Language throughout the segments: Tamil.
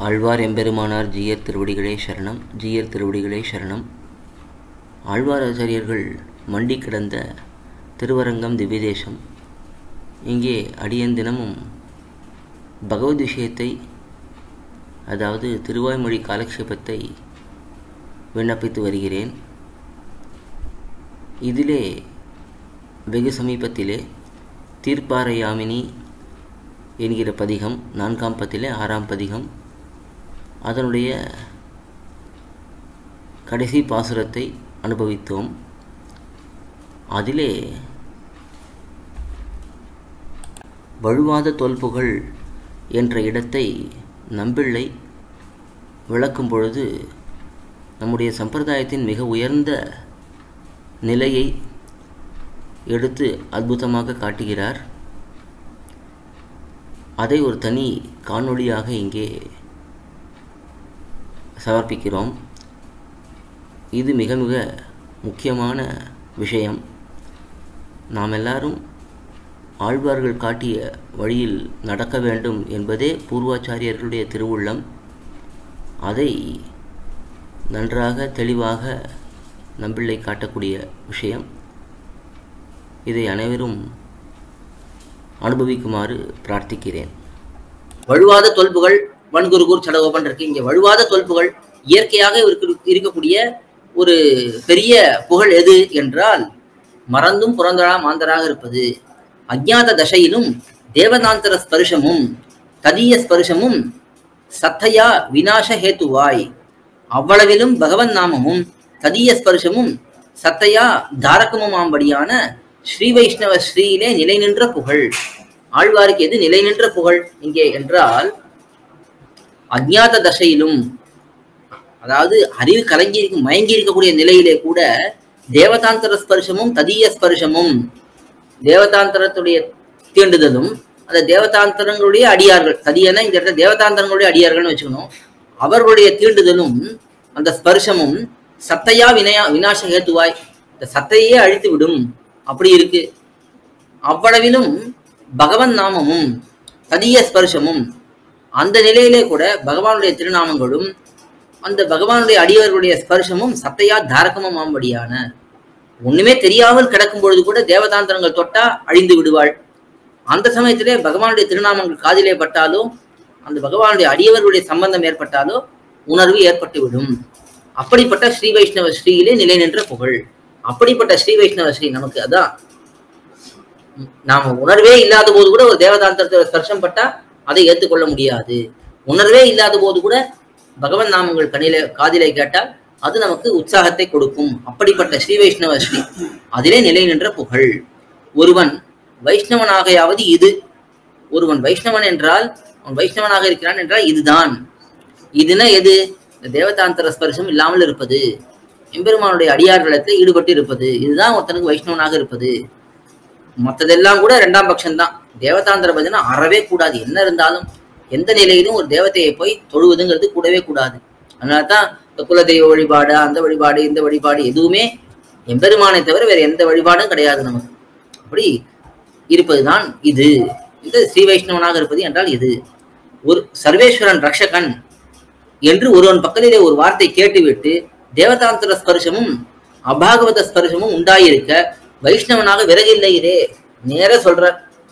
ஆழ்வார் எம்பெருமானார் ஜீயர் திருவடிகளே சரணம் ஜீயர் திருவடிகளே சரணம் ஆழ்வார் ஆச்சாரியர்கள் மண்டி கிடந்த திருவரங்கம் திவ்யதேசம் இங்கே அடியன் தினமும் பகவத் விஷயத்தை அதாவது திருவாய்மொழி காலக்ஷேபத்தை விண்ணப்பித்து வருகிறேன் இதிலே வெகு சமீபத்திலே தீர்ப்பாரையாமினி என்கிற பதிகம் நான்காம் பத்திலே ஆறாம் பதிகம் அதனுடைய கடைசி பாசுரத்தை அனுபவித்தோம் அதிலே வழுவாத தொல்புகழ் என்ற இடத்தை நம்பிள்ளை விளக்கும் பொழுது நம்முடைய சம்பிரதாயத்தின் மிக உயர்ந்த நிலையை எடுத்து அற்புதமாக காட்டுகிறார் அதை ஒரு தனி காணொளியாக இங்கே சமர்ப்பிக்கிறோம் இது மிக மிக முக்கியமான விஷயம் நாம் எல்லாரும் ஆழ்வார்கள் காட்டிய வழியில் நடக்க வேண்டும் என்பதே பூர்வாச்சாரியர்களுடைய திருவுள்ளம் அதை நன்றாக தெளிவாக நம்பிள்ளை காட்டக்கூடிய விஷயம் இதை அனைவரும் அனுபவிக்குமாறு பிரார்த்திக்கிறேன் வழுவாத தொல்புகள் வன்குருகூர் சடகோபன் இருக்கு இங்க வழுவாத தொல்புகள் இயற்கையாக இருக்கு- இருக்கக்கூடிய ஒரு பெரிய புகழ் எது என்றால் மறந்தும் புறந்தரா மாந்தராக இருப்பது அஜ்ஞாத தசையிலும் தேவதாந்தர ஸ்பர்ஷமும் ததிய ஸ்பர்ஷமும் சத்தையா விநாச ஹேத்துவாய் அவ்வளவிலும் பகவன் நாமமும் ததிய ஸ்பர்ஷமும் சத்தையா தாரகமுமாம்படியான ஸ்ரீ வைஷ்ணவ ஸ்ரீயிலே நிலை நின்ற புகழ் ஆழ்வாருக்கு எது நிலை நின்ற புகழ் இங்கே என்றால் அஜ்ஞாத தசையிலும் அதாவது அறிவு கலங்கி இருக்கும் மயங்கி இருக்கக்கூடிய நிலையிலே கூட தேவதாந்தர ஸ்பர்ஷமும் ததிய ஸ்பர்ஷமும் தேவதாந்தரத்துடைய தீண்டுதலும் அந்த தேவதாந்தரங்களுடைய அடியார்கள் ததியனா இந்த இடத்துல தேவதாந்தரங்களுடைய அடியார்கள்னு வச்சுக்கணும் அவர்களுடைய தீண்டுதலும் அந்த ஸ்பர்ஷமும் சத்தையா வினயா விநாச ஹேத்துவாய் இந்த சத்தையே அழித்து விடும் அப்படி இருக்கு அவ்வளவிலும் பகவன் நாமமும் ததிய ஸ்பர்ஷமும் அந்த நிலையிலே கூட பகவானுடைய திருநாமங்களும் அந்த பகவானுடைய அடியவர்களுடைய ஸ்பர்ஷமும் சத்தையா தாரகமும் ஆம்படியான ஒண்ணுமே தெரியாமல் கிடக்கும் பொழுது கூட தேவதாந்திரங்கள் தொட்டா அழிந்து விடுவாள் அந்த சமயத்திலே பகவானுடைய திருநாமங்கள் காதிலே பட்டாலோ அந்த பகவானுடைய அடியவர்களுடைய சம்பந்தம் ஏற்பட்டாலோ உணர்வு ஏற்பட்டுவிடும் அப்படிப்பட்ட ஸ்ரீ வைஷ்ணவ ஸ்ரீயிலே நிலை நின்ற புகழ் அப்படிப்பட்ட ஸ்ரீ வைஷ்ணவ ஸ்ரீ நமக்கு அதான் நாம உணர்வே இல்லாத போது கூட ஒரு தேவதாந்தரத்தோட ஸ்பர்ஷம் பட்டா அதை ஏற்றுக்கொள்ள முடியாது உணர்வே இல்லாத போது கூட பகவன் நாமங்கள் கண்ணிலே காதிலே கேட்டால் அது நமக்கு உற்சாகத்தை கொடுக்கும் அப்படிப்பட்ட ஸ்ரீ வைஷ்ணவ ஸ்ரீ அதிலே நிலை நின்ற புகழ் ஒருவன் வைஷ்ணவனாகையாவது இது ஒருவன் வைஷ்ணவன் என்றால் அவன் வைஷ்ணவனாக இருக்கிறான் என்றால் இதுதான் இதுனா எது இந்த தேவதாந்தர ஸ்பர்சம் இல்லாமல் இருப்பது எம்பெருமானுடைய அடியார்களிடத்தில் ஈடுபட்டு இருப்பது இதுதான் ஒருத்தனுக்கு வைஷ்ணவனாக இருப்பது மற்றதெல்லாம் கூட ரெண்டாம் பட்சம் தான் தேவதாந்திர பஜனை அறவே கூடாது என்ன இருந்தாலும் எந்த நிலையிலும் ஒரு தேவதையை போய் தொழுவதுங்கிறது கூடவே கூடாது அதனால தான் இந்த குலதெய்வ வழிபாடு அந்த வழிபாடு இந்த வழிபாடு எதுவுமே எம்பெருமானை தவிர வேற எந்த வழிபாடும் கிடையாது நமக்கு அப்படி இருப்பதுதான் இது இந்த ஸ்ரீ வைஷ்ணவனாக இருப்பது என்றால் இது ஒரு சர்வேஸ்வரன் ரக்ஷகன் என்று ஒருவன் பக்கத்திலே ஒரு வார்த்தை கேட்டுவிட்டு தேவதாந்திர ஸ்பர்சமும் அபாகவத ஸ்பர்சமும் உண்டாயிருக்க வைஷ்ணவனாக விறகில்லையிலே நேர சொல்ற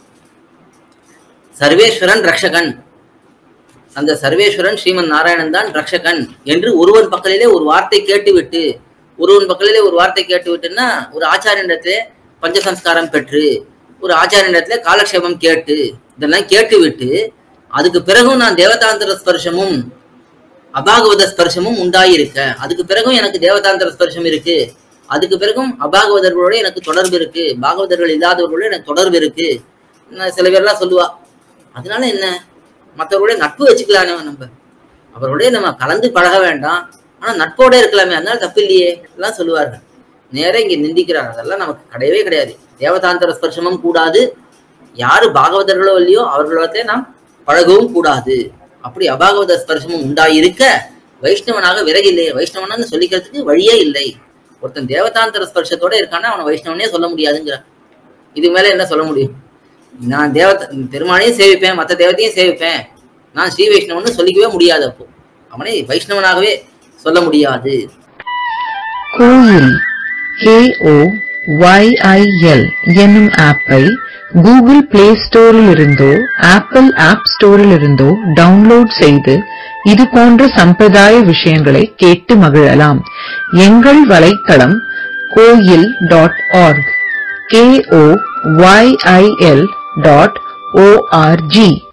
சர்வேஸ்வரன் ரக்ஷகன் அந்த சர்வேஸ்வரன் ஸ்ரீமன் நாராயணன் தான் ரக்ஷகன் என்று ஒருவன் பக்கத்திலே ஒரு வார்த்தை கேட்டுவிட்டு ஒருவன் பக்கத்திலே ஒரு வார்த்தை கேட்டுவிட்டுன்னா ஒரு ஆச்சாரியனிடத்திலே பஞ்சசம்ஸ்காரம் பெற்று ஒரு ஆச்சாரியனிடத்திலே காலக்ஷேபம் கேட்டு இதெல்லாம் கேட்டுவிட்டு அதுக்கு பிறகும் நான் தேவதாந்திர ஸ்பர்சமும் அபாகவத ஸ்பர்சமும் உண்டாயிருக்க அதுக்கு பிறகும் எனக்கு தேவதாந்திர ஸ்பர்சம் இருக்கு அதுக்கு பிறகும் அபாகவதர்களோட எனக்கு தொடர்பு இருக்கு பாகவதர்கள் இல்லாதவர்களோட எனக்கு தொடர்பு இருக்கு நான் சில பேர்லாம் சொல்லுவா அதனால என்ன மற்றவர்களோட நட்பு வச்சுக்கலாமே நம்ம அவரோடய நம்ம கலந்து பழக வேண்டாம் ஆனா நட்போட இருக்கலாமே அதனால தப்பு இல்லையே எல்லாம் சொல்லுவார்கள் நேரா இங்க நிந்திக்கிறார் அதெல்லாம் நமக்கு கிடையவே கிடையாது தேவதாந்திர ஸ்பர்சமும் கூடாது யாரு பாகவதர்களோ இல்லையோ அவர்களோட நாம் பழகவும் கூடாது அப்படி அபாகவத ஸ்பர்சமும் உண்டாயிருக்க வைஷ்ணவனாக விறகில்லை வைஷ்ணவனன்னு சொல்லிக்கிறதுக்கு வழியே இல்லை ஒருத்தன் தேவதாந்திர ஸ்பர்சத்தோட இருக்கான்னா அவனை வைஷ்ணவனே சொல்ல முடியாதுங்கிறார் இது மேல என்ன சொல்ல முடியும் நான் தேவ பெருமானையும் சேவிப்பேன் மற்ற தேவத்தையும் சேவிப்பேன் நான் ஸ்ரீ வைஷ்ணவன்னு சொல்லிக்கவே முடியாது அப்போ அவனை வைஷ்ணவனாகவே சொல்ல முடியாது கோயில் KO YIL என்னும் ஆப்பை கூகுள் பிளே ஸ்டோரில் இருந்தோ ஆப்பிள் ஆப் ஸ்டோரில் இருந்தோ டவுன்லோட் செய்து இது போன்ற சம்பிரதாய விஷயங்களை கேட்டு மகிழலாம் எங்கள் வலைத்தளம் Koyil dot org K O Y I L dot O R G